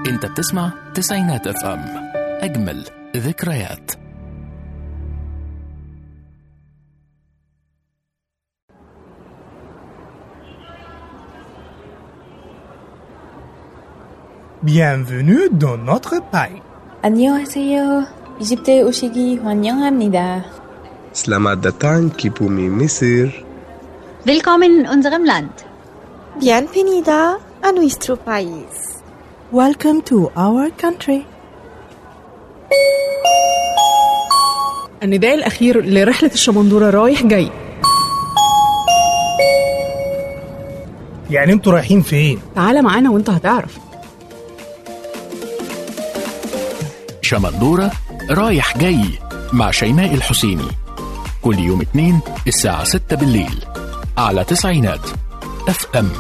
انت بتسمع تسعينات اف ام اجمل ذكريات Bienvenue dans notre pays. 안녕하세요. 이집트에 오시기 환영합니다. Selamat datang ke bumi Mesir. Willkommen in unserem Land. Bienvenida a nuestro país. Welcome to our country. النداء الأخير لرحلة الشمندورة رايح جاي يعني انتوا رايحين فين؟ تعال معانا وانت هتعرف شمندورة رايح جاي مع شيماء الحسيني كل يوم اثنين الساعة 6 بالليل على تسعينات اف ام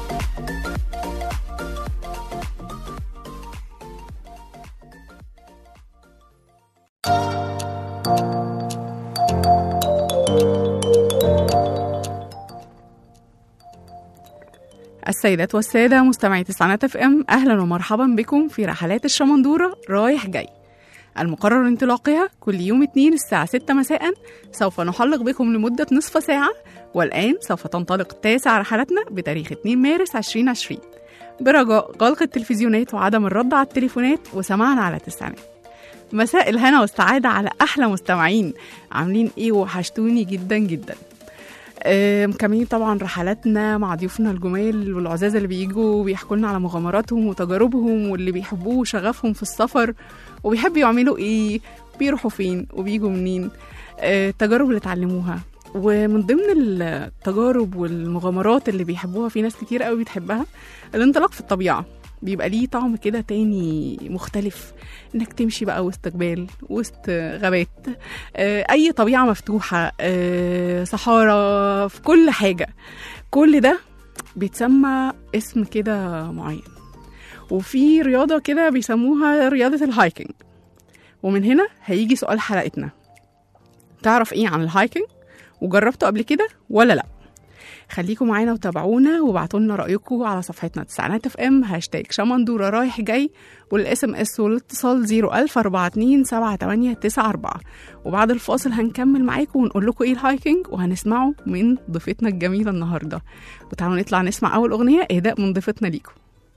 السيدات والسادة مستمعي تسعينات اف ام أهلا ومرحبا بكم في رحلات الشمندورة رايح جاي المقرر انطلاقها كل يوم اثنين الساعة 6 مساء سوف نحلق بكم لمدة نصف ساعة والآن سوف تنطلق تاسع رحلاتنا بتاريخ 2 مارس 2020 برجاء غلق التلفزيونات وعدم الرد على التليفونات وسماعنا على التسعينات مساء الهنا والسعادة على أحلى مستمعين عاملين إيه وحشتوني جدا جدا آه، مكملين طبعا رحلاتنا مع ضيوفنا الجمال والعزاز اللي بيجوا وبيحكوا لنا على مغامراتهم وتجاربهم واللي بيحبوه وشغفهم في السفر وبيحبوا يعملوا ايه بيروحوا فين وبيجوا منين آه، التجارب اللي اتعلموها ومن ضمن التجارب والمغامرات اللي بيحبوها في ناس كتير قوي بتحبها الانطلاق في الطبيعة بيبقى ليه طعم كده تاني مختلف انك تمشي بقى وسط جبال وسط غابات آه، اي طبيعه مفتوحه آه، صحارى في كل حاجه كل ده بيتسمى اسم كده معين وفي رياضه كده بيسموها رياضه الهايكنج ومن هنا هيجي سؤال حلقتنا تعرف ايه عن الهايكنج وجربته قبل كده ولا لا خليكم معانا وتابعونا وابعتوا لنا رايكم على صفحتنا تسعينات اف ام هاشتاج شمندوره رايح جاي والاس ام اس والاتصال 010427894 وبعد الفاصل هنكمل معاكم ونقول لكم ايه الهايكنج وهنسمعه من ضيفتنا الجميله النهارده وتعالوا نطلع نسمع اول اغنيه اهداء من ضيفتنا ليكم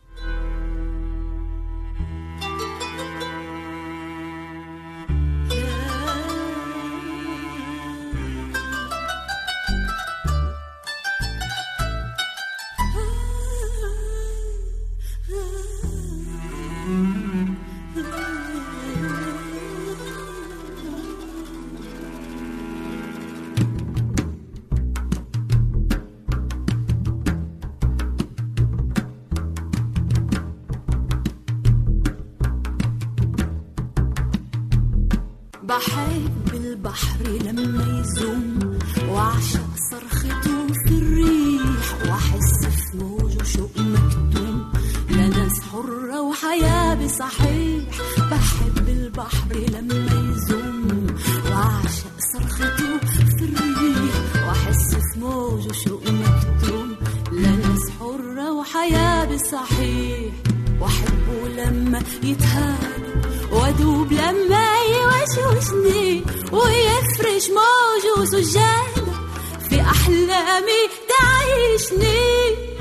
بحب البحر لما يزوم وأعشق صرخته في الريح وأحس في موجه شوق مكتوم لناس حرة وحياة بصحيح بحب البحر لما يزوم وأعشق صرخته في الريح وأحس في موجه شوق مكتوم لناس حرة وحياة بصحيح وأحبه لما يتهادى وادوب لما يوشوشني ويفرش موجه سجادة في أحلامي تعيشني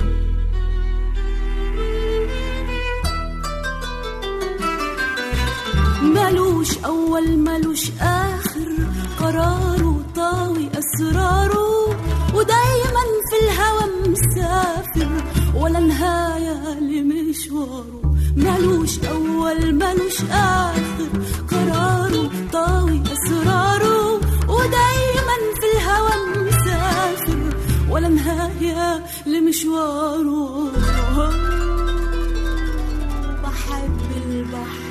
ملوش أول ملوش آخر قراره طاوي أسراره ودايما في الهوى مسافر ولا نهاية لمشواره ملوش أول ملوش آخر قراره طاوي أسراره ودايما في الهوى مسافر ولا نهاية لمشواره بحب البحر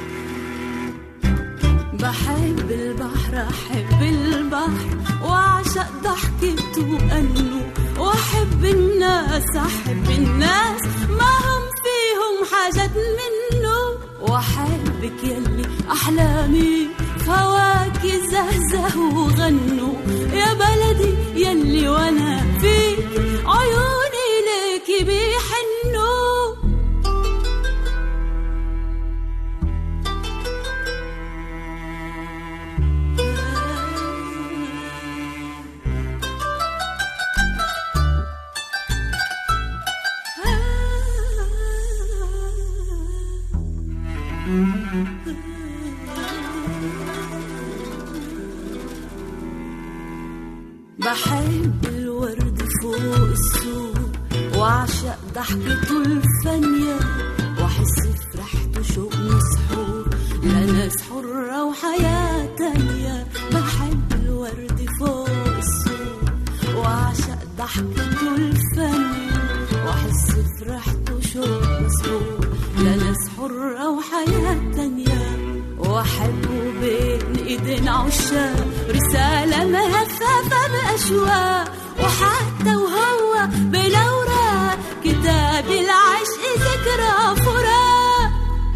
بحب البحر أحب البحر وأعشق ضحكته وأنه وأحب الناس أحب الناس ما هم فيهم حاجات منه وأحبك يلي أحلامي هواكي زهزهوا وغنوا يا بلدي يلي وأنا فيك عيوني ليكي بيحنوا بحب الورد فوق السوق وأعشق ضحكته الفانية وأحس في ريحته شوق مسحور لناس حرة وحياة تانية بحب الورد فوق السوق وأعشق ضحكته الفانية وأحس في ريحته شوق مسحور لناس حرة وحياة تانية وأحبه بين إيدين عشاق رسالة مهففة بأشواق وحتى وهو بالأوراق كتاب العشق ذكرى فراق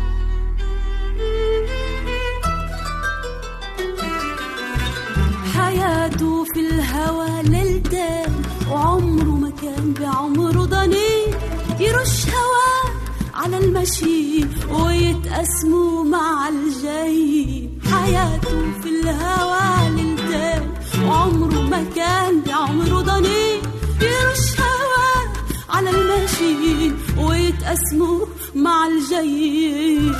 حياته في الهوى ليلتين وعمره ما كان بعمره ضنين يرش هواه على المشي ويتقسموا مع الجاي حياته في الهوى ليلتين وعمره ما كان بعمره ضنين يرش هواه على المشي ويتقسموا مع الجاي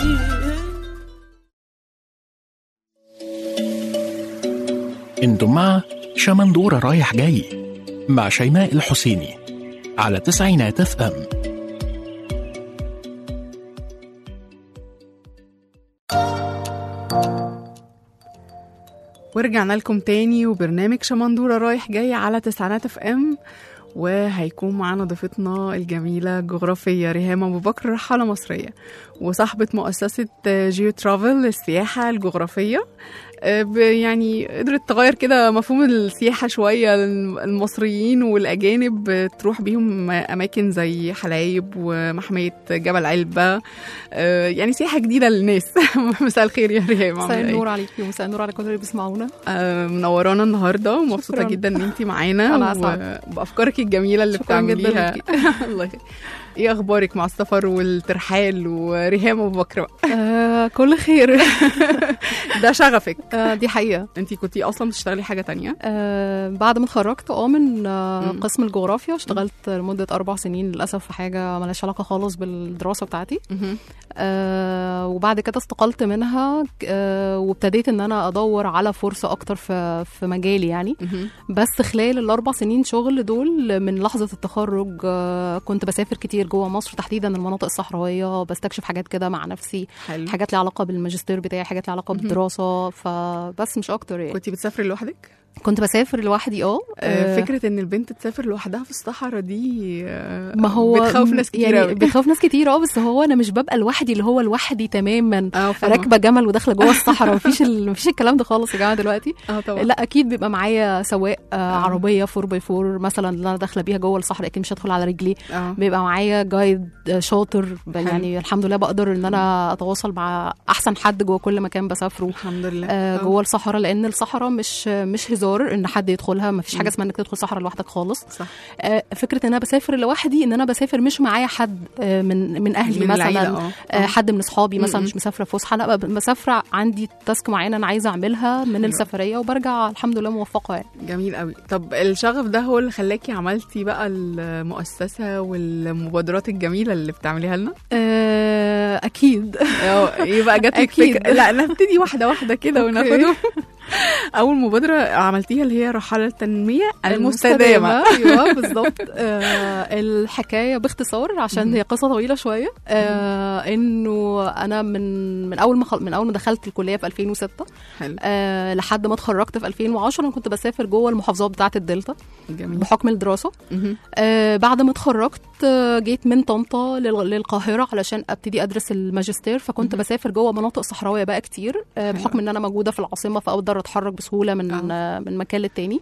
انتم مع شمندورة رايح جاي مع شيماء الحسيني على تسعينات اف ام ورجعنا لكم تاني وبرنامج شمندورة رايح جاي على تسعينات اف ام وهيكون معانا ضيفتنا الجميلة جغرافية ريهام أبو بكر رحالة مصرية وصاحبة مؤسسة جيو ترافل للسياحة الجغرافية آه، ب- يعني قدرت تغير كده مفهوم السياحة شوية المصريين والأجانب آه، تروح بيهم أماكن زي حلايب ومحمية جبل علبة آه، يعني سياحة جديدة للناس مساء الخير يا ريهام مساء عاملة إيه؟ النور عليكي ومساء النور على كل اللي بيسمعونا آه، منورانا النهارده ومبسوطه شكراً. جدا ان انت معانا أنا أسعد. وبافكارك الجميله اللي شكراً جداً بتعمليها ليكي. الله يخليك. ايه اخبارك مع السفر والترحال وريهام ابو بكر بقى آه كل خير ده شغفك آه دي حقيقة انت كنتي اصلا بتشتغلي حاجه تانية آه بعد ما اتخرجت اه من آه مم. قسم الجغرافيا اشتغلت لمدة أربع سنين للأسف في حاجة ملهاش علاقة خالص بالدراسة بتاعتي آه وبعد كده استقلت منها آه وابتديت ان انا ادور على فرصة اكتر في في مجالي يعني بس خلال الاربع سنين شغل دول من لحظه التخرج آه، كنت بسافر كتير جوه مصر تحديدا المناطق الصحراويه بستكشف حاجات كده مع نفسي حلو حاجات ليها علاقه بالماجستير بتاعي حاجات ليها علاقه مهم. بالدراسه فبس مش اكتر يعني كنتي بتسافري لوحدك كنت بسافر لوحدي اه آه، آه، فكره ان البنت تسافر لوحدها في الصحراء دي آه، ما هو بتخوف ناس كتير يعني أوي. بتخوف ناس كتير اه بس هو انا مش ببقى لوحدي اللي هو لوحدي تماما اه فاهمة. راكبه جمل وداخله جوه الصحراء مفيش ال... مفيش الكلام ده خالص يا جماعه دلوقتي اه طبعا لا اكيد بيبقى معايا سواق آه عربيه 4 باي 4 مثلا اللي انا داخله بيها جوه الصحراء اكيد مش هدخل على رجلي اه بيبقى معايا جايد آه، شاطر حلو. يعني الحمد لله بقدر ان انا اتواصل مع احسن حد جوه كل مكان بسافره الحمد لله آه، آه. جوه الصحراء لان الصحراء مش مش هزار ان حد يدخلها ما فيش حاجه مم. اسمها انك تدخل صحراء لوحدك خالص صح آه، فكره ان انا بسافر لوحدي ان انا بسافر مش معايا حد آه، من من اهلي من مثلا العيلة، اه آه، حد من اصحابي مثلا م-م. مش مسافره فسحه لا ب- مسافره عندي تاسك معينه انا عايزه اعملها من حلو. السفريه وبرجع الحمد لله موفقه يعني جميل قوي طب الشغف ده هو اللي خلاكي عملتي بقى المؤسسة والمبادرات الجميلة اللي بتعمليها لنا آه، اكيد اه يبقى جات لك أكيد. فكرة لا نبتدي واحدة واحدة كده أوكي. وناخده أول مبادرة عملتيها اللي هي رحالة التنمية المستدامة ايوه بالظبط آه الحكايه باختصار عشان هي قصه طويله شويه آه انه انا من من اول ما خل... من اول ما دخلت الكليه في 2006 حلو آه لحد ما اتخرجت في 2010 انا كنت بسافر جوه المحافظات بتاعه الدلتا جميل بحكم الدراسه مهم. آه بعد ما اتخرجت آه جيت من طنطا لل- للقاهره علشان ابتدي ادرس الماجستير فكنت مهم. بسافر جوه مناطق صحراويه بقى كتير آه حلو. بحكم ان انا موجوده في العاصمه فاقدر اتحرك بسهوله من آه. آه من مكان للتاني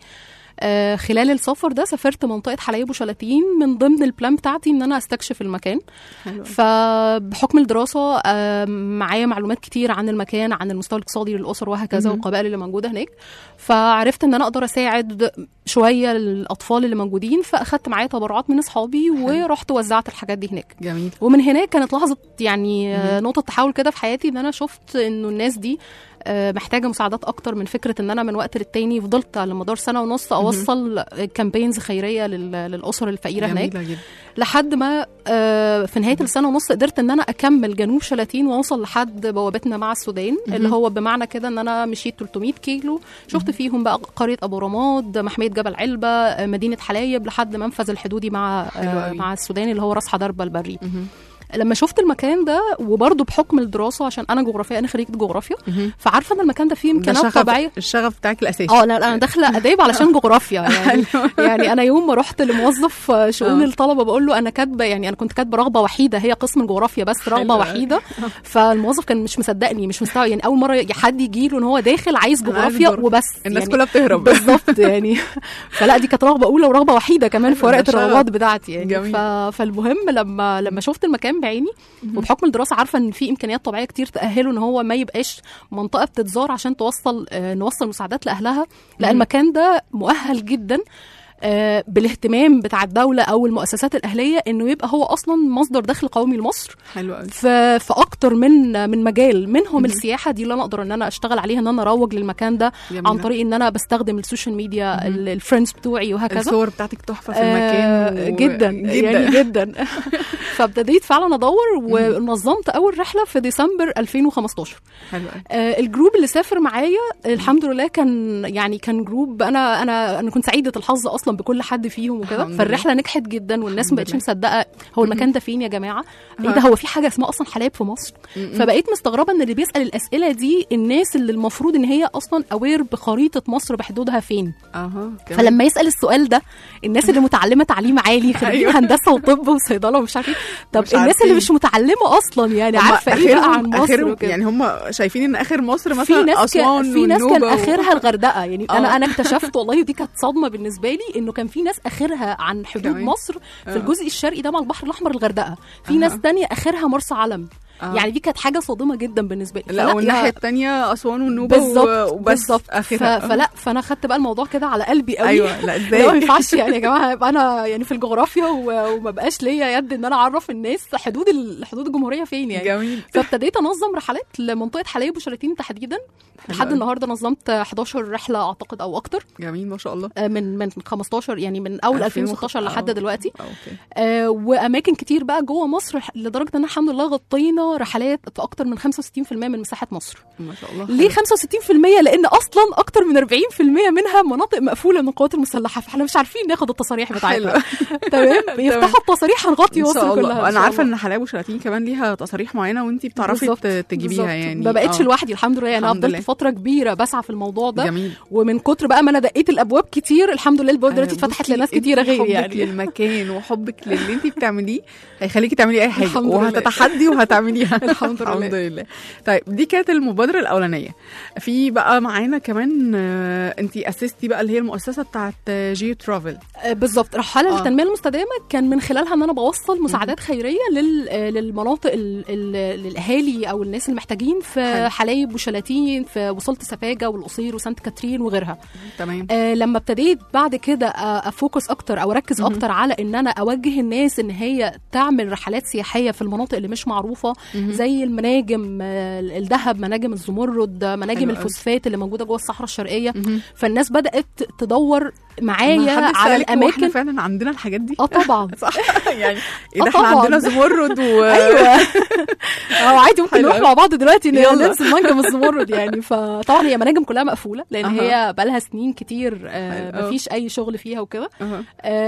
آه خلال السفر ده سافرت منطقه حلايب وشلاتين من ضمن البلان بتاعتي ان انا استكشف المكان حلو فبحكم الدراسه آه، معايا معلومات كتير عن المكان عن المستوى الاقتصادي للاسر وهكذا مهم. والقبائل اللي موجوده هناك فعرفت ان انا اقدر اساعد شويه الاطفال اللي موجودين فاخدت معايا تبرعات من اصحابي ورحت وزعت الحاجات دي هناك جميل ومن هناك كانت لحظه يعني آه، مهم. نقطه تحول كده في حياتي ان انا شفت انه الناس دي آه، محتاجه مساعدات اكتر من فكره ان انا من وقت للتاني فضلت على مدار سنه ونص اوصل كامبينز خيريه لل- للاسر الفقيره هناك جميله جدا لحد ما آه، في نهايه السنه ونص قدرت ان انا اكمل جنوب شلاتين واوصل لحد بوابتنا مع السودان اللي هو بمعنى كده ان انا مشيت 300 كيلو شفت فيهم بقى قريه ابو رماد محميه جبل علبه آه، مدينه حلايب لحد منفذ الحدودي مع حلو آه، أوي. مع السودان اللي هو راس حضربه البري لما شفت المكان ده وبرضه بحكم الدراسه عشان انا جغرافيا انا خريجه جغرافيا فعارفه ان المكان ده فيه ده امكانيات شغف طبيعيه الشغف بتاعك الاساسي اه لا لا انا داخله اداب علشان جغرافيا يعني يعني انا يوم ما رحت لموظف شؤون آه. الطلبه بقول له انا كاتبه يعني انا كنت كاتبه رغبه وحيده هي قسم الجغرافيا بس رغبه حلو أوي. وحيده فالموظف كان مش مصدقني مش مستوعب يعني اول مره حد يجي له ان هو داخل عايز أنا عايز جغرافيا جغرافيا. وبس الناس يعني كلها بتهرب بالظبط يعني فلا دي كانت رغبه اولى ورغبه وحيده كمان في ده ورقه شغف. الرغبات بتاعتي يعني جميل. ف... فالمهم لما لما شفت المكان بعيني وبحكم الدراسه عارفه ان في امكانيات طبيعيه كتير تاهله ان هو ما يبقاش منطقه بتتزار عشان توصل آه، نوصل مساعدات لاهلها لا المكان ده مؤهل جدا آه، بالاهتمام بتاع الدولة أو المؤسسات الأهلية إنه يبقى هو أصلا مصدر دخل قومي لمصر حلو قوي في في أكتر من من مجال منهم السياحة دي اللي أنا أقدر إن أنا أشتغل عليها إن أنا أروج للمكان ده جميلة. عن طريق إن أنا بستخدم السوشيال ميديا ال- الفريندز بتوعي وهكذا الصور بتاعتك تحفه في آه، المكان و- جدا يعني جدا فابتديت فعلا ادور ونظمت اول رحله في ديسمبر 2015 حلو قوي آه، الجروب اللي سافر معايا الحمد لله كان يعني كان جروب انا انا انا كنت سعيده الحظ اصلا بكل حد فيهم وكده الحمد فالرحله نجحت جدا والناس الحمد ما بقتش لله. مصدقه هو المكان ده فين يا جماعه ايه ده هو في حاجه اسمها اصلا حلايب في مصر فبقيت مستغربه ان اللي بيسال الاسئله دي الناس اللي المفروض ان هي اصلا اوير بخريطه مصر بحدودها فين اها كمان. فلما يسال السؤال ده الناس اللي متعلمه تعليم عالي خريجين أيوة. هندسه وطب وصيدله ومش عارف ايه طب مش الناس عارفين. اللي مش متعلمه اصلا يعني هم عارفه ايه بقى عن آخرهم- مصر آخرهم وكده يعني هم شايفين ان اخر مصر مثلا في ناس اسوان كان في ناس كان والنوبة و- اخرها الغردقه يعني آه. انا انا اكتشفت والله ودي كانت صدمه بالنسبه لي انه كان في ناس اخرها عن حدود كمان. مصر آه. في الجزء الشرقي ده مع البحر الاحمر الغردقه في ناس تانية اخرها مرسى علم آه. يعني دي كانت حاجه صادمه جدا بالنسبه لي لا فلا والناحيه يا- الثانيه اسوان والنوبه و- بالظبط وبس بالظبط اخرها ف- فلا فانا خدت بقى الموضوع كده على قلبي قوي ايوه لا لا ما ازاي ينفعش يعني يا جماعه يبقى انا يعني في الجغرافيا و- وما بقاش ليا يد ان انا اعرف الناس حدود ال- حدود الجمهوريه فين يعني جميل فابتديت انظم رحلات لمنطقه حلايب وشلاتين تحديدا لحد أوي. النهارده نظمت 11 رحله اعتقد او اكتر جميل ما شاء الله آه، من من 15 يعني من اول 2016 لحد آه. دلوقتي آه، اوكي آه، واماكن كتير بقى جوه مصر لدرجه ان احنا الحمد لله غطينا رحلات في اكتر من 65% من مساحه مصر ما شاء الله ليه 65% لان اصلا اكتر من 40% منها مناطق مقفوله من القوات المسلحه فاحنا مش عارفين ناخد التصاريح بتاعتها تمام يفتحوا التصاريح هنغطي ان مصر شاء الله كلها إن انا شاء عارفه الله. ان حلاوه وشلاتين كمان ليها تصاريح معينه وانت بتعرفي بالظبط، ت- تجيبيها بالظبط. يعني ما بقتش آه. لوحدي الحمد لله يعني انا الحمد فضلت لله. فتره كبيره بسعى في الموضوع ده جميل ومن كتر بقى ما انا دقيت الابواب كتير الحمد لله الابواب دلوقتي آه، اتفتحت بصي، لناس انتي كتيره غيري حبك يعني للمكان وحبك للي انت بتعمليه هيخليكي تعملي اي حاجه الحمد لله. وهتتحدي وهتعمليها الحمد لله. الحمد لله طيب دي كانت المبادره الاولانيه في بقى معانا كمان انت اسستي بقى اللي هي المؤسسه بتاعت جيو ترافل آه، بالظبط رحاله آه. التنميه المستدامه كان من خلالها ان انا بوصل مساعدات خيريه لل... آه، للمناطق ال... ال... للاهالي او الناس المحتاجين في حلو. حلايب وشلاتين في وصلت سفاجه والقصير وسانت كاترين وغيرها تمام آه لما ابتديت بعد كده آه، افوكس اكتر او اركز اكتر على ان انا اوجه الناس ان هي تعمل رحلات سياحيه في المناطق اللي مش معروفه زي المناجم آه، الذهب مناجم الزمرد آه، مناجم حلو أوي. الفوسفات اللي موجوده جوه الصحراء الشرقيه فالناس بدات تدور ما معايا حد على سألك هو احنا الاماكن فعلا عندنا الحاجات دي اه طبعا صح يعني ايه آه ده احنا طبعاً. عندنا زمرد و ايوه اه عادي ممكن حلو نروح أوي. مع بعض دلوقتي يلا. ننزل منجم الزمرد يعني فطبعا هي مناجم كلها مقفوله لان أها. هي بقالها سنين كتير آه حلو. مفيش اي شغل فيها وكده أها.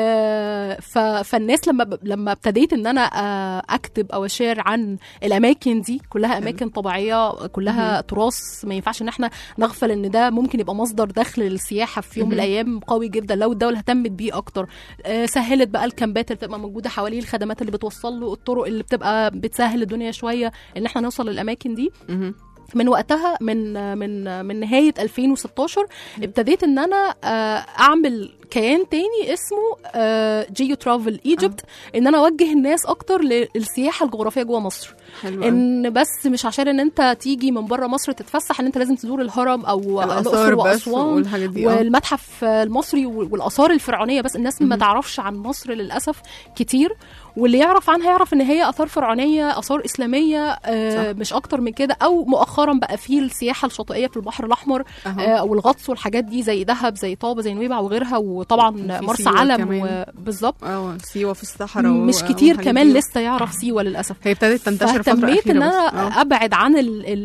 آه ف... فالناس لما ب... لما ابتديت ان انا آه اكتب او اشير عن الاماكن دي كلها اماكن طبيعيه كلها تراث ما ينفعش ان احنا نغفل ان ده ممكن يبقى مصدر دخل للسياحه في يوم من الايام قوي جدا لو الدوله اهتمت بيه اكتر آه سهلت بقى الكامبات اللي بتبقى موجوده حواليه الخدمات اللي بتوصل له الطرق اللي بتبقى بتسهل الدنيا شويه ان احنا نوصل للاماكن دي مهم. من وقتها من من من نهايه 2016 ابتديت ان انا آه، اعمل كيان تاني اسمه جيو ترافل ايجيبت ان انا اوجه الناس اكتر للسياحه الجغرافيه جوه مصر حلو أوي. ان بس مش عشان ان انت تيجي من بره مصر تتفسح ان انت لازم تزور الهرم او الآثار الاقصر بس واسوان والحاجات دي آه. والمتحف المصري والاثار الفرعونيه بس الناس ما تعرفش عن مصر للاسف كتير واللي يعرف عنها يعرف ان هي اثار فرعونيه اثار اسلاميه آه صح. مش اكتر من كده او مؤخرا مؤخرا بقى فيه السياحه الشاطئيه في البحر الاحمر أها. آه والغطس والحاجات دي زي دهب زي طابه زي نويبع وغيرها وطبعا وفي مرسى سيوة علم كمان. بالظبط اه سيوه في الصحراء و- مش كتير والحاجات كمان دي. لسه يعرف سيوه للاسف هي ابتدت تنتشر فتره فاهتميت اخيره ان بس. انا آه. ابعد عن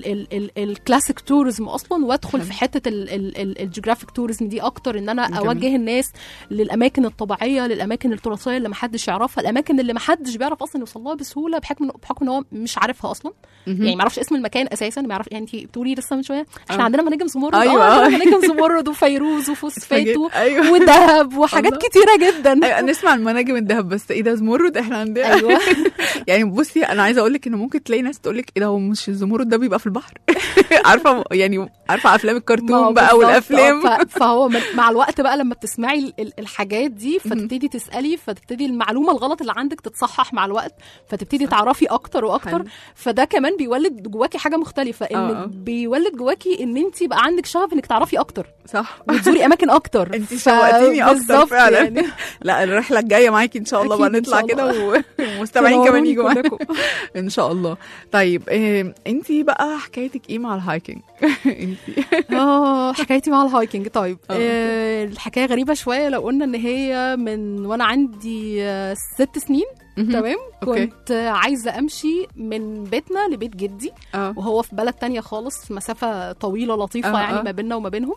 الكلاسيك توريزم اصلا وادخل حلو. في حته الجيوغرافيك توريزم دي اكتر ان انا جميل. اوجه الناس للاماكن الطبيعيه للاماكن التراثيه اللي محدش يعرفها الاماكن اللي محدش بيعرف اصلا يوصل لها بسهوله بحكم بحكم ان هو مش عارفها اصلا مهم. يعني ما يعرفش اسم المكان اساسا ما يعرف يعني انت بتقولي لسه من شويه احنا آه. عندنا مناجم زمرد أيوة. اه عندنا مناجم زمرد وفيروز وفوسفات و- أيوة. ودهب وحاجات الله. كتيره جدا أيوة نسمع المناجم الذهب بس ايه ده زمرد احنا عندنا ايوه يعني بصي انا عايزه اقول لك ان ممكن تلاقي ناس تقول لك ايه ده هو مش الزمرد ده بيبقى في البحر عارفه يعني عارفه افلام ما هو الكرتون بقى بالظبط، والافلام آه، ف- فهو من- مع الوقت بقى لما بتسمعي ال- ال- الحاجات دي فتبتدي تسالي فتبتدي المعلومه الغلط اللي عندك تتصحح مع الوقت فتبتدي تعرفي اكتر واكتر حلو. فده كمان بيولد جواكي حاجه مختلفه ان آه، آه. بيولد جواكي ان انت يبقى عندك شغف انك تعرفي اكتر صح وتزوري اماكن اكتر انت ف- شوقتيني اكتر بالظبط فعلا يعني. لا الرحله الجايه معاكي ان شاء الله بقى أكيد إن نطلع شاء كده الله. والمستمعين كمان تنوروني يجوا معانا كلكم. ان شاء الله طيب إيه انت بقى حكايتك ايه مع الهايكنج انت اه حكايتي مع الهايكنج طيب آه. آه الحكايه غريبه شويه لو قلنا ان هي من وانا عندي آه ست سنين تمام أوكي. كنت آه، عايزه امشي من بيتنا لبيت جدي اه وهو في بلد تانية خالص مسافه طويله لطيفه آه، يعني آه. ما بيننا وما بينهم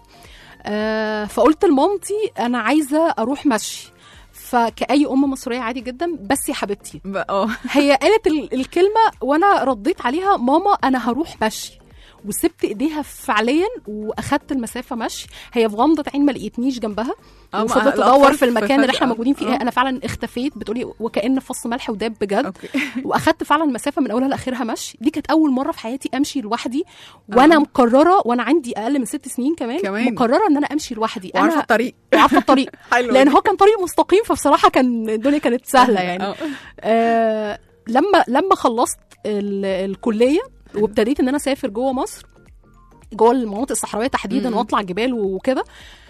آه فقلت لمامتي انا عايزه اروح مشي فكأي أم مصرية عادي جدا بس يا حبيبتي بقى- اه هي قالت ال- الكلمة وأنا رديت عليها ماما أنا هروح مشي وسبت ايديها فعليا واخدت المسافه مشي هي في غمضه عين ما لقيتنيش جنبها آه، وفضلت ما- ادور الأطفال في المكان اللي احنا فجأة. موجودين فيه آه. انا فعلا اختفيت بتقولي وكان فص ملح وداب بجد اوكي واخدت فعلا المسافه من اولها لاخرها مشي دي كانت اول مره في حياتي امشي لوحدي وانا آه. مقرره وانا عندي اقل من ست سنين كمان, كمان. مقرره ان انا امشي لوحدي وعارفه انا الطريق وعارفه الطريق حلو لان دي. هو كان طريق مستقيم فبصراحه كان الدنيا كانت سهله يعني آه. آه لما لما خلصت ال- الكليه وابتديت ان انا اسافر جوه مصر جوه المناطق الصحراويه تحديدا مم. واطلع جبال وكده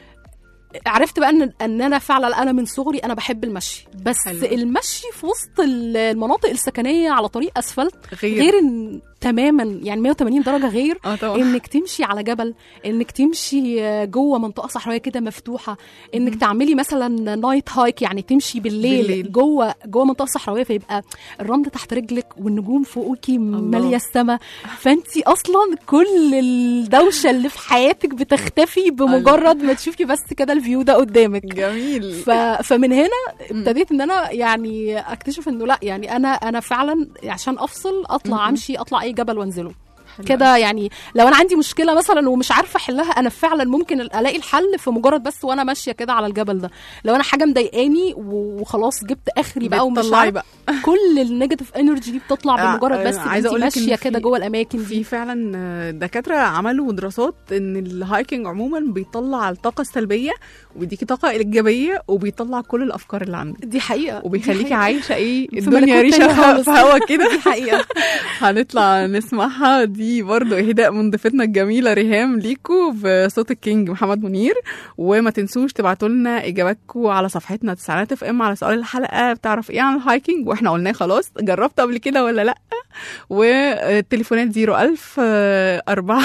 عرفت بقى ان ان انا فعلا انا من صغري انا بحب المشي بس حلو. حلو. المشي في وسط ال- المناطق السكنيه على طريق اسفلت غير, غير إن تماما يعني 180 درجه غير اه طبعا انك تمشي على جبل انك تمشي جوه منطقه صحراويه كده مفتوحه انك تعملي مثلا نايت هايك يعني تمشي بالليل, بالليل. بالليل. جوه جوه منطقه صحراويه فيبقى الرمل تحت رجلك والنجوم فوقيكي ماليه السما فانت اصلا كل الدوشه اللي في حياتك بتختفي بمجرد ما تشوفي بس كده الفيو ده قدامك جميل ف... فمن هنا ابتديت ان انا يعني اكتشف انه لا يعني انا انا فعلا عشان افصل اطلع امشي اطلع اي جبل وانزله كده يعني لو انا عندي مشكله مثلا ومش عارفه احلها انا فعلا ممكن الاقي الحل في مجرد بس وانا ماشيه كده على الجبل ده لو انا حاجه مضايقاني وخلاص جبت اخري بقى ومش بتطلعي عارفة بقى كل النيجاتيف انرجي دي بتطلع آه، بمجرد بس آه، إن عايزة انت أقولك إن ماشيه في- كده جوه الاماكن في دي فعلا آه، دكاترة عملوا دراسات ان الهايكنج عموما بيطلع الطاقة السلبية وبيديكي طاقة إيجابية وبيطلع كل الأفكار اللي عندك دي حقيقه دي وبيخليكي حقيقة. عايشة ايه في الدنيا ملكوت ريشة تاني في خالص. في هوا كده دي حقيقه هنطلع نسمعها دي برضو إهداء من ضيفتنا الجميلة ريهام ليكو بصوت الكينج محمد منير وما تنسوش تبعتوا لنا إجاباتكم على صفحتنا تسعينات اف ام على سؤال الحلقة بتعرف ايه عن الهايكنج واحنا قلناه خلاص جربت قبل كده ولا لأ والتليفونات 01000 4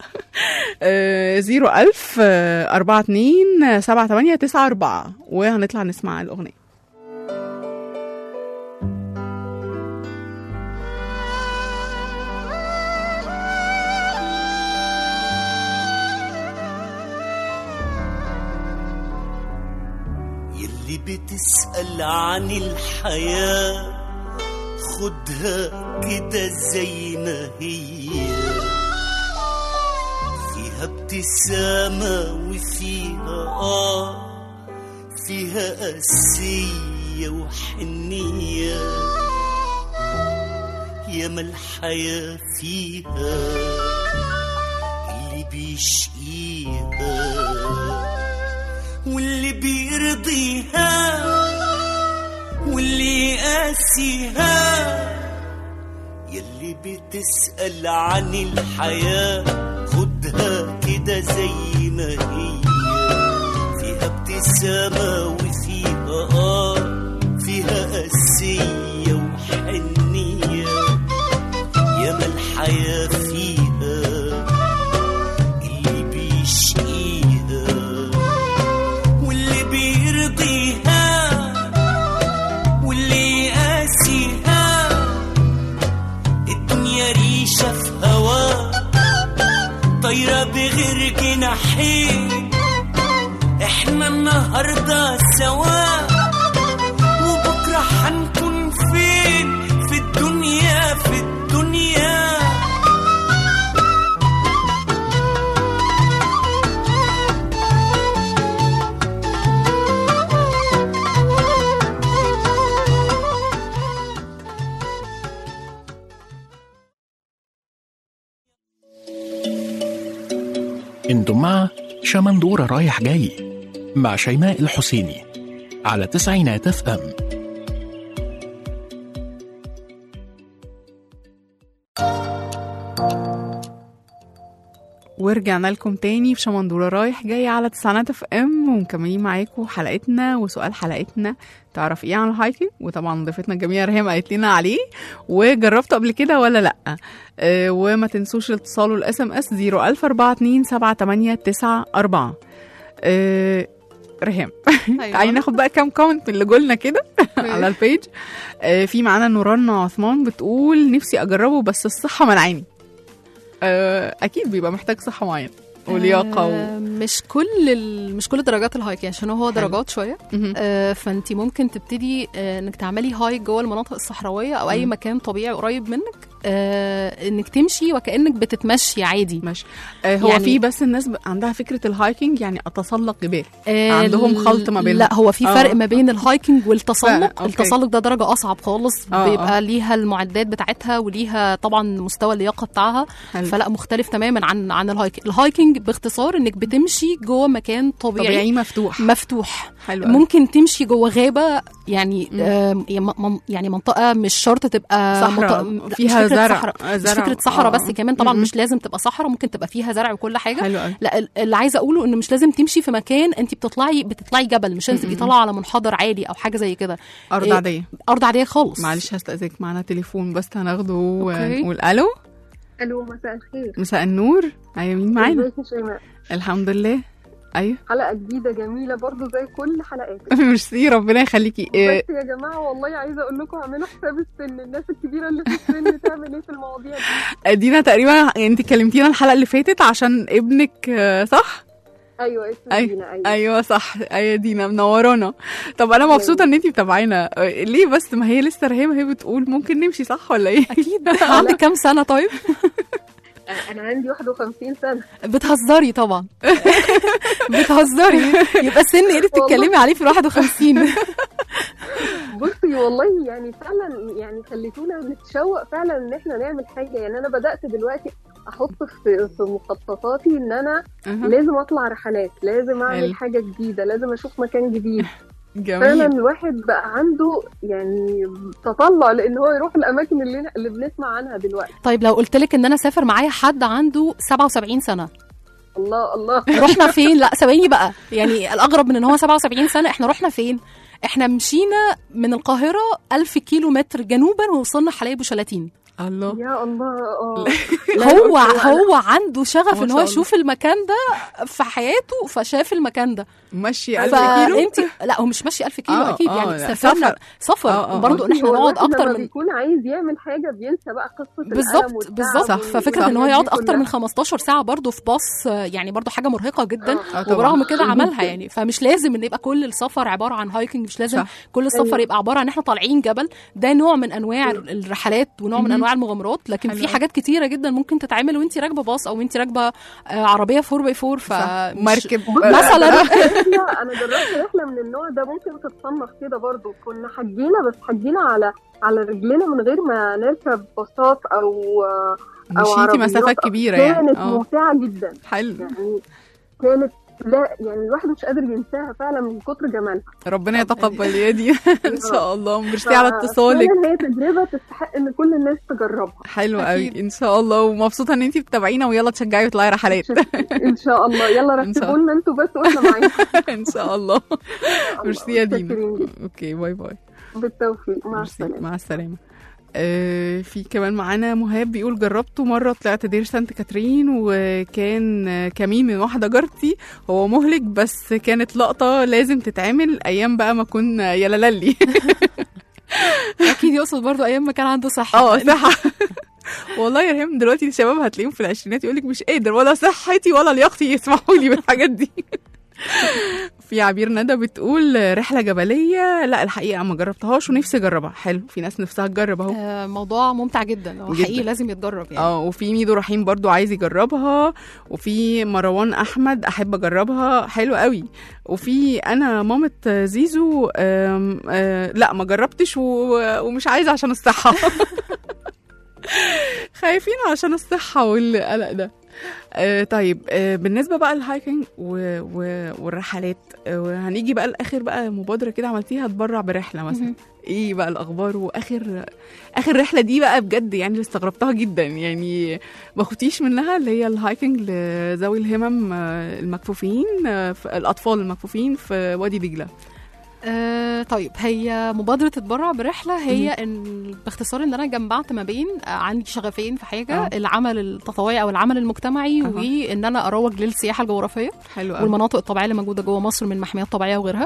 01000 42 78 94 وهنطلع نسمع الأغنية يلي بتسأل عن الحياة خدها كده زي ما هي فيها ابتسامة وفيها آه فيها قاسية وحنية ياما الحياة فيها اللي بيشقيها واللي بيرضيها واللي قاسيها يلي بتسأل عن الحياة خدها كده زي ما هي فيها ابتسامة وفيها آه فيها قاسية وحنية ياما الحياة فيها رايحين احنا النهارده سوا وبكره هنكون فين في الدنيا في الدنيا انتم مع شمندورة رايح جاي مع شيماء الحسيني على تسعينات اف ام ورجعنا لكم تاني في شمندورة رايح جاي على تسعينات اف ام ومكملين معاكم حلقتنا وسؤال حلقتنا تعرف ايه عن الهايكنج وطبعا ضيفتنا الجميله ريهام قالت لنا عليه وجربته قبل كده ولا لا آه وما تنسوش الاتصال والاس ام اس 004278894 آه ريهام أيوة. تعالي ناخد بقى كام كومنت من اللي جولنا كده على البيج آه في معانا نوران عثمان بتقول نفسي اجربه بس الصحه منعاني آه، اكيد بيبقى محتاج صحه معينه ولياقه و... آه، مش كل ال... مش كل درجات الهايك يعني عشان هو درجات شويه مهم. آه فانت ممكن تبتدي آه انك تعملي هايك جوه المناطق الصحراويه او اي مم. مكان طبيعي قريب منك آه انك تمشي وكانك بتتمشي عادي ماشي آه، هو يعني- في بس الناس ب- عندها فكره الهايكنج يعني اتسلق جبال آه، عندهم خلط ما بينهم. لا هو في آه. فرق ما بين الهايكنج فعلا، والتسلق أوكي. التسلق ده درجه اصعب خالص آه، بيبقى آه. ليها المعدات بتاعتها وليها طبعا مستوى اللياقه بتاعها حلو. فلا مختلف تماما عن عن الهايكنج الهايكنج باختصار انك بتمشي جوه مكان طبيعي, طبيعي مفتوح مفتوح حلو أوي. ممكن تمشي جوه غابه يعني مم. آم، يعني من- يعني منطقه مش شرط تبقى صحراء، منطقة- لا، فيها مش فكرة زرع. صحراء. آه، مش زرع. فكره صحراء آه، بس آه. كمان طبعا مم. مش لازم تبقى صحراء ممكن تبقى فيها زرع وكل حاجه حلو قوي لا ال- اللي عايزه اقوله ان مش لازم تمشي في مكان انت بتطلعي بتطلعي جبل مش لازم تبقي طالعه على منحدر عالي او حاجه زي كده ارض إيه، عاديه ارض عاديه خالص معلش هستأذنك معانا تليفون بس هناخده أوكي. ونقول الو الو مساء الخير مساء النور ايوه مين معانا ازيك يا شيماء الحمد لله ايوه حلقه جديده جميله برضو زي كل حلقاتك ميرسي ربنا يخليكي إيه، بس يا جماعه والله عايزه اقول لكم اعملوا حساب السن الناس الكبيره اللي في السن تعمل ايه في المواضيع دي دينا تقريبا انت كلمتينا الحلقه اللي فاتت عشان ابنك آه، صح ايوه اسمي أي- دينا ايوه ايوه صح ايوه دينا منورانا طب انا مبسوطه ان انت متابعينا آه، ليه بس ما هي لسه رهيم هي بتقول ممكن نمشي صح ولا ايه اكيد عندك كام سنه طيب انا عندي 51 سنه بتهزري طبعا بتهزري يبقى السن ايه اللي بتتكلمي عليه في ال 51 بصي والله يعني فعلا يعني خليتونا نتشوق فعلا ان احنا نعمل حاجه يعني انا بدات دلوقتي احط في في مخططاتي ان انا أها. لازم اطلع رحلات لازم حلو. اعمل حاجه جديده لازم اشوف مكان جديد فعلا جميل الواحد بقى عنده يعني تطلع لان هو يروح الاماكن اللي اللي بنسمع عنها دلوقتي طيب لو قلت لك ان انا اسافر معايا حد عنده 77 سنه الله الله رحنا فين لا ثواني بقى يعني الاغرب من ان هو 77 سنه احنا رحنا فين احنا مشينا من القاهره 1000 كيلو متر جنوبا ووصلنا حلايب وشلاتين الله يا الله اه هو هو عنده شغف ما ان شاء هو الله. يشوف المكان ده في حياته فشاف المكان ده مشي 1000 كيلو فانت لا هو مش ماشي 1000 كيلو آه، اكيد آه، يعني لا، سافرنا سفر. سفر آه، آه، برضه ان احنا هو نقعد الواحد اكتر لما من بيكون عايز يعمل حاجه بينسى بقى قصه الألم بالظبط والتعب بالظبط صح، وال- ففكره ان هو والحاجات يقعد دي اكتر من كلها. 15 ساعه برضه في باص آه، يعني برضه حاجه مرهقه جدا آه، طبعاً. وبرغم كده عملها يعني فمش لازم ان يبقى كل السفر عباره عن هايكنج مش لازم صح. كل السفر أيوة. يبقى عباره عن احنا طالعين جبل ده نوع من انواع الرحلات ونوع من مهم. انواع المغامرات لكن حلو في أوي. حاجات كتيره جدا ممكن تتعمل وانت راكبه باص او انت راكبه آه، عربيه 4 باي 4 ف صح. مش- مركب مثلا رحلة انا جربت رحله من النوع ده ممكن تتصنف كده برضو كنا حجينا بس حجينا على على رجلنا من غير ما نركب باصات او او مشيتي عربيات مسافات أو- كبيره يعني كانت اه ممتعه جدا حلو يعني كانت لا يعني الواحد مش قادر ينساها فعلا من كتر جمالها ربنا يتقبل يا دي ان شاء الله ميرسي على اتصالك فعلا هي تجربه تستحق ان كل الناس تجربها حلو أكيد. قوي ان شاء الله ومبسوطه ان انت بتتابعينا ويلا تشجعي وتطلعي رحلات ان شاء الله يلا إن شاء رتبوا لنا انتوا بس واحنا معاكم ان شاء الله ميرسي يا دينا متشكرين جدا. اوكي باي باي بالتوفيق مع ميرسي السلامه مع السلامه آه، في كمان معانا مهاب بيقول جربته مرة طلعت دير سانت كاترين وكان آه، كمين من واحدة جارتي هو مهلك بس كانت لقطة لازم تتعمل أيام بقى ما كنا يا لالي اكيد يقصد برضه ايام ما كان عنده صحه اه صح والله يا ريم دلوقتي الشباب هتلاقيهم في العشرينات يقول لك مش قادر ولا صحتي ولا لياقتي يسمحوا لي بالحاجات دي في عبير ندى بتقول رحله جبليه لا الحقيقه ما جربتهاش ونفسي اجربها حلو في ناس نفسها تجرب اهو آه، موضوع ممتع جدا هو جداً. حقيقي لازم يتجرب يعني اه وفي ميدو رحيم برضو عايز يجربها وفي مروان احمد احب اجربها حلو قوي وفي انا مامة زيزو آم آه لا ما جربتش و- ومش عايزه عشان الصحه خايفين عشان الصحه والقلق ده آه طيب آه بالنسبه بقى للهايكنج و... و... والرحلات آه هنيجي بقى لاخر بقى مبادره كده عملتيها تبرع برحله مثلا مهم. ايه بقى الاخبار واخر اخر رحله دي بقى بجد يعني اللي استغربتها جدا يعني ما خفتيش منها اللي هي الهايكنج لذوي الهمم آه، المكفوفين آه، في- الاطفال المكفوفين في وادي دجله آه طيب هي مبادرة تتبرع برحلة هي إن باختصار إن أنا جمعت ما بين آه عندي شغفين في حاجة آه. العمل التطوعي أو العمل المجتمعي أها. وإن أنا أروج للسياحة الجغرافية حلو قوي والمناطق الطبيعية اللي موجودة جوه مصر من محميات طبيعية وغيرها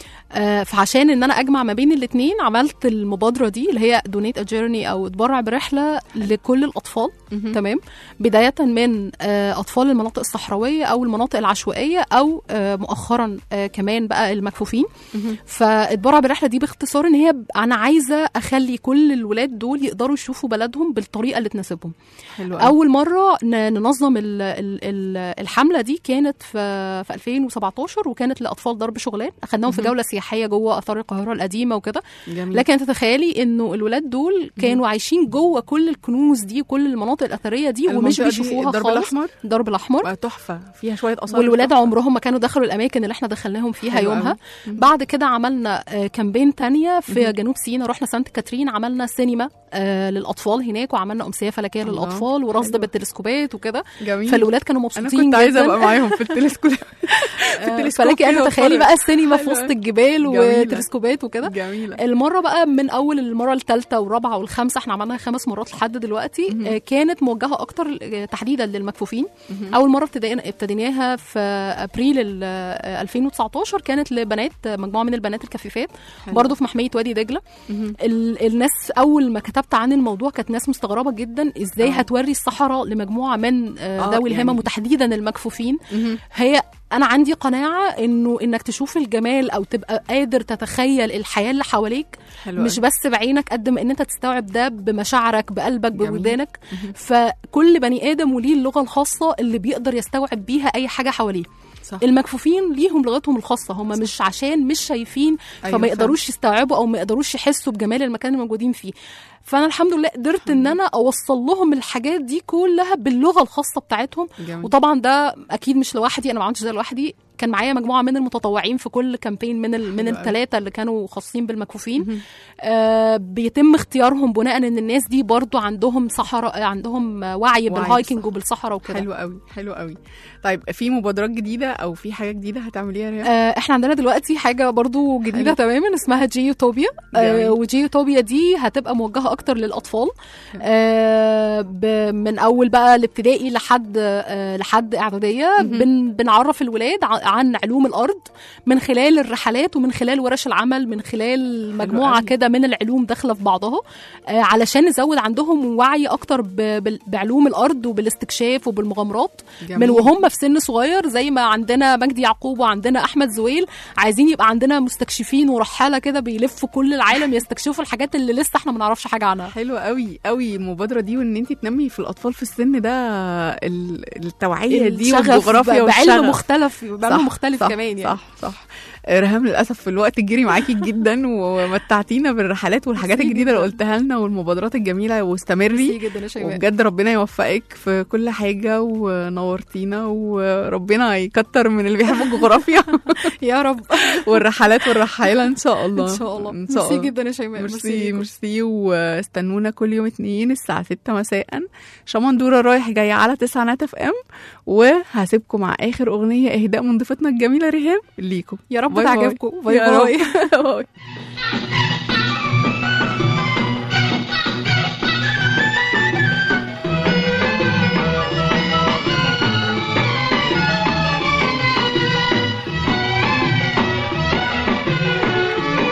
آه فعشان إن أنا أجمع ما بين الاتنين عملت المبادرة دي اللي هي دونيت أ جيرني أو اتبرع برحلة لكل الأطفال مهم. تمام بداية من آه، أطفال المناطق الصحراوية أو المناطق العشوائية أو آه، مؤخرا آه، كمان بقى المكفوفين مهم. فاتبرع بالرحلة دي باختصار إن هي ب- أنا عايزة أخلي كل الولاد دول يقدروا يشوفوا بلدهم بالطريقة اللي تناسبهم حلو قوي أول مرة ن- ننظم ال- ال- ال- الحملة دي كانت في في 2017 وكانت لأطفال ضرب شغلان أخدناهم في مهم. جولة سياحية جوه آثار القاهرة القديمة وكده جميل لكن تتخيلي انه الولاد دول كانوا عايشين جوه كل الكنوز دي وكل المناطق الاثريه دي ومش المنطقة دي بيشوفوها الدرب خالص الاحمر الدرب الاحمر بقى تحفه فيها شويه اثار والولاد تحفة. عمرهم ما كانوا دخلوا الاماكن اللي احنا دخلناهم فيها حلو يومها قوي. بعد كده عملنا آه، كامبين تانية في مهم. جنوب سيناء رحنا سانت كاترين عملنا سينما آه، للاطفال هناك وعملنا امسيه فلكيه الله. للاطفال ورصد حلو. بالتلسكوبات وكده جميل فالولاد كانوا انا مبسوطين كنت عايزه جداً. ابقى معاهم في التلسكوب آه، التلسكوب فلكي ان كده تتخيلي واتفرج. بقى السينما في حلو وسط قوي. الجبال جميلة. وتلسكوبات وكده جميله المرة بقى من أول المرة الثالثة والرابعة والخامسة احنا عملناها خمس مرات لحد دلوقتي مهم. آه، كانت موجهة أكتر آه، تحديدا للمكفوفين مهم. أول مرة ابتدينا ابتديناها في أبريل ال- آه، 2019 كانت لبنات آه، مجموعة من البنات الكفيفات حلو. برضه في محمية وادي دجلة مهم. ال- الناس أول ما كتبت عن الموضوع كانت ناس مستغربة جدا إزاي آه. هتوري الصحراء لمجموعة من آه، آه، ذوي الهمم يعني- وتحديدا المكفوفين مهم. هي انا عندي قناعه انه انك تشوف الجمال او تبقى قادر تتخيل الحياه اللي حواليك حلو مش قوي. بس بعينك قد ما ان انت تستوعب ده بمشاعرك بقلبك جميل. بودانك مهم. فكل بني ادم وليه اللغه الخاصه اللي بيقدر يستوعب بيها اي حاجه حواليه صح المكفوفين ليهم لغتهم الخاصه هم مش عشان مش شايفين أيوة فما يقدروش يستوعبوا او ما يقدروش يحسوا بجمال المكان اللي موجودين فيه فانا الحمد لله قدرت ان انا اوصل لهم الحاجات دي كلها باللغه الخاصه بتاعتهم جميل. وطبعا ده اكيد مش لوحدي انا ما عملتش ده لوحدي كان معايا مجموعه من المتطوعين في كل كامبين من ال... من حلو أوي. الثلاثه اللي كانوا خاصين بالمكفوفين مهم. آه بيتم اختيارهم بناء ان الناس دي برضو عندهم صحراء عندهم آه، وعي بالهايكنج بالصحراء. وبالصحراء وكده حلو قوي حلو قوي طيب في مبادرات جديده او في حاجه جديده هتعمليها يا ريان آه، احنا عندنا دلوقتي حاجه برضو جديده حلو. تماما اسمها جيوتوبيا جميل. آه وجيوتوبيا دي هتبقى موجهه اكتر للاطفال آه ب- من اول بقى الابتدائي لحد آه لحد اعداديه مهم. بن بنعرف الولاد ع- عن علوم الارض من خلال الرحلات ومن خلال ورش العمل من خلال مجموعه أوي. كده من العلوم داخله في بعضها آه علشان نزود عندهم وعي اكتر ب- بال- بعلوم الارض وبالاستكشاف وبالمغامرات جميل. من وهم في سن صغير زي ما عندنا مجدي يعقوب وعندنا احمد زويل عايزين يبقى عندنا مستكشفين ورحاله كده بيلفوا كل العالم يستكشفوا الحاجات اللي لسه احنا ما نعرفش حاجه عنها حلو قوي قوي المبادره دي وان انت تنمي في الاطفال في السن ده ال- التوعيه دي الشغف والجغرافيا ب- والشغف بعلم مختلف بعلم صح، مختلف صح، كمان يعني صح صح رهام للاسف في الوقت جري معاكي جدا ومتعتينا بالرحلات والحاجات ميرسي الجديده اللي جداً. قلتها لنا والمبادرات الجميله واستمري ميرسي جدا يا شيماء وبجد ربنا يوفقك في كل حاجه ونورتينا وربنا يكتر من اللي بيحبوا الجغرافيا يا رب والرحلات والرحاله ان شاء الله ان شاء الله ان شاء ميرسي الله جدا يا شيماء ميرسي ليكم. ميرسي واستنونا كل يوم اتنين الساعة ستة مساء شمندورة رايح جاي على تسعة اف ام وهسيبكم مع آخر أغنية إهداء من ضيفتنا الجميلة ريهام ليكم يا رب باي باي. تعجبكم باي يا رب. باي باي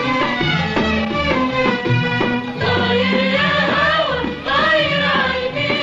طاير يا هوا طاير عالبيت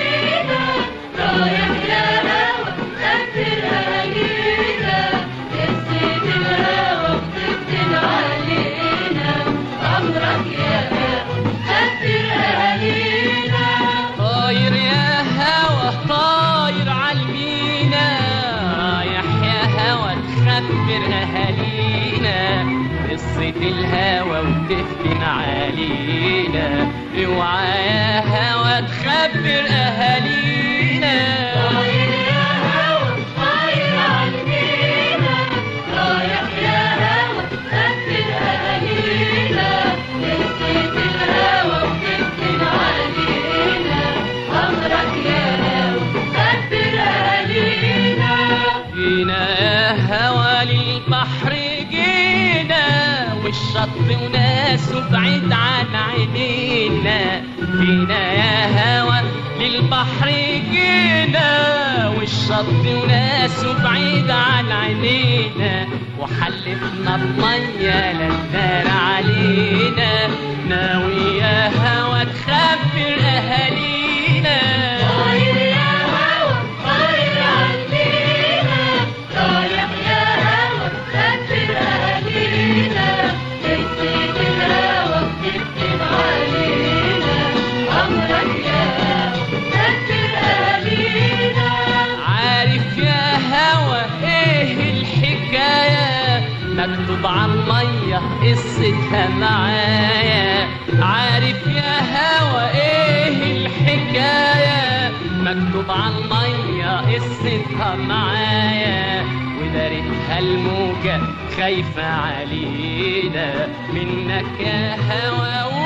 طاير يا هوا طاير عالمينا رايح يا هوا تخبر اهالينا قصة الهوى وتفتن علينا اوعى يا هوا تخبر اهالينا طاير يا هوا طاير عالمينا رايح يا هوا تخبر اهالينا قصة الهوى وتفتن علينا أمرك يا هوا خبر أهالينا جينا يا هوا للبحر جينا والشط وناسه بعيد عن عينينا جينا يا هوا للبحر جينا والشط وناسه بعيد عن عينينا وحلفنا بمية للنار علينا ناوي يا هوا تخبر أهالينا طاير يا هوا طاير علينا رايح يا هوا تخبر أهالينا قصة الهوا بتكتب علينا أمرك يا هوا تخبر أهالينا عارف يا هوا ايه الحكاية مكتوب على المية قصتها معايا عارف يا هوا ايه الحكاية مكتوب على المية قصتها معايا ودارتها الموجة خايفة علينا منك يا هوا